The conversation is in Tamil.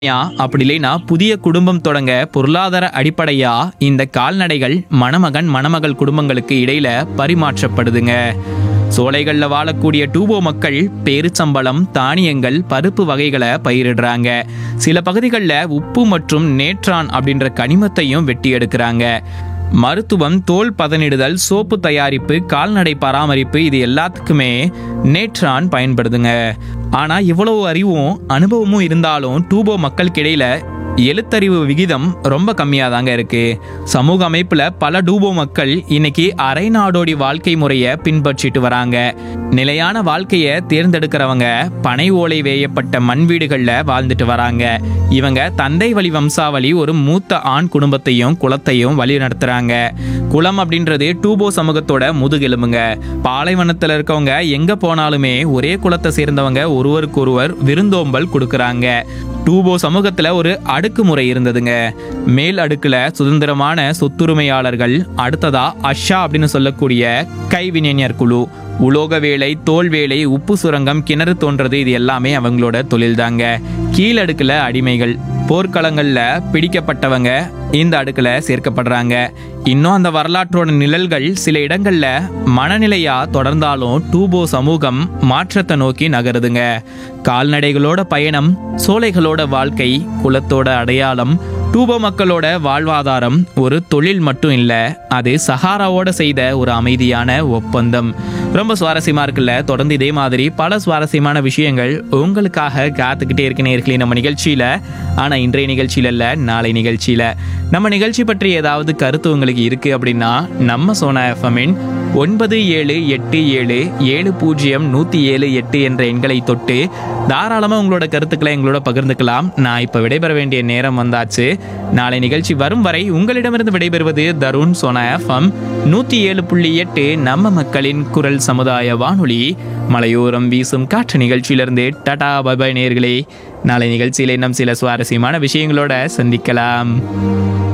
யா, அப்படி இல்லைன்னா புதிய குடும்பம் தொடங்க பொருளாதார அடிப்படையா இந்த கால்நடைகள் மணமகன் மணமகள் குடும்பங்களுக்கு இடையில பரிமாற்றப்படுதுங்க சோலைகள்ல வாழக்கூடிய டூபோ மக்கள் பேரிச்சம்பழம் தானியங்கள் பருப்பு வகைகளை பயிரிடுறாங்க சில பகுதிகளில் உப்பு மற்றும் நேற்றான் அப்படின்ற கனிமத்தையும் வெட்டி எடுக்கிறாங்க மருத்துவம் தோல் பதனிடுதல் சோப்பு தயாரிப்பு கால்நடை பராமரிப்பு இது எல்லாத்துக்குமே நேற்றான் பயன்படுதுங்க ஆனா இவ்வளவு அறிவும் அனுபவமும் இருந்தாலும் டூபோ மக்களுக்கிடையில எழுத்தறிவு விகிதம் ரொம்ப கம்மியாக தாங்க இருக்கு சமூக அமைப்புல பல டூபோ மக்கள் இன்னைக்கு அரை நாடோடி வாழ்க்கை முறையை பின்பற்றிட்டு வராங்க நிலையான வாழ்க்கையை தேர்ந்தெடுக்கிறவங்க பனை ஓலை வேயப்பட்ட மண் வீடுகளில் வாழ்ந்துட்டு வராங்க இவங்க தந்தை வழி வம்சாவளி ஒரு மூத்த ஆண் குடும்பத்தையும் குலத்தையும் வழி நடத்துறாங்க குலம் அப்படின்றது டூபோ சமூகத்தோட முதுகெலும்புங்க பாலைவனத்தில் இருக்கவங்க எங்க போனாலுமே ஒரே குலத்தை சேர்ந்தவங்க ஒருவருக்கொருவர் விருந்தோம்பல் கொடுக்கறாங்க டூபோ சமூகத்துல ஒரு அடுக்குமுறை இருந்ததுங்க மேல் அடுக்குல சுதந்திரமான சொத்துரிமையாளர்கள் அடுத்ததா அஷா அப்படின்னு சொல்லக்கூடிய கைவினைஞர் குழு உலோக வேலை தோல் வேலை உப்பு சுரங்கம் கிணறு தோன்றது இது எல்லாமே அவங்களோட தொழில் தாங்க கீழடுக்குல அடிமைகள் போர்க்களங்கள்ல பிடிக்கப்பட்டவங்க இந்த அடுக்குல சேர்க்கப்படுறாங்க இன்னும் அந்த வரலாற்றோட நிழல்கள் சில இடங்கள்ல மனநிலையா தொடர்ந்தாலும் டூபோ சமூகம் மாற்றத்தை நோக்கி நகருதுங்க கால்நடைகளோட பயணம் சோலைகளோட வாழ்க்கை குலத்தோட அடையாளம் டூபோ மக்களோட வாழ்வாதாரம் ஒரு தொழில் மட்டும் இல்ல அது சஹாராவோட செய்த ஒரு அமைதியான ஒப்பந்தம் ரொம்ப சுவாரஸ்யமா இருக்குல்ல தொடர்ந்து இதே மாதிரி பல சுவாரஸ்யமான விஷயங்கள் உங்களுக்காக காத்துக்கிட்டே இருக்கு நேர்களே நம்ம நிகழ்ச்சியில ஆனா இன்றைய நிகழ்ச்சியில இல்ல நாளை நிகழ்ச்சியில நம்ம நிகழ்ச்சி பற்றி ஏதாவது கருத்து உங்களுக்கு இருக்கு அப்படின்னா நம்ம சோனா எஃப்எம்மின் ஒன்பது ஏழு எட்டு ஏழு ஏழு பூஜ்ஜியம் நூற்றி ஏழு எட்டு என்ற எண்களை தொட்டு தாராளமாக உங்களோட கருத்துக்களை எங்களோட பகிர்ந்துக்கலாம் நான் இப்போ விடைபெற வேண்டிய நேரம் வந்தாச்சு நாளை நிகழ்ச்சி வரும் வரை உங்களிடமிருந்து விடைபெறுவது தருண் சோனா எஃப்எம் நூற்றி ஏழு புள்ளி எட்டு நம்ம மக்களின் குரல் சமுதாய வானொலி மலையோரம் வீசும் காற்று நிகழ்ச்சியிலிருந்து டாடா பபாய் நேர்களே நாளை நிகழ்ச்சியில் இன்னும் சில சுவாரஸ்யமான விஷயங்களோட சந்திக்கலாம்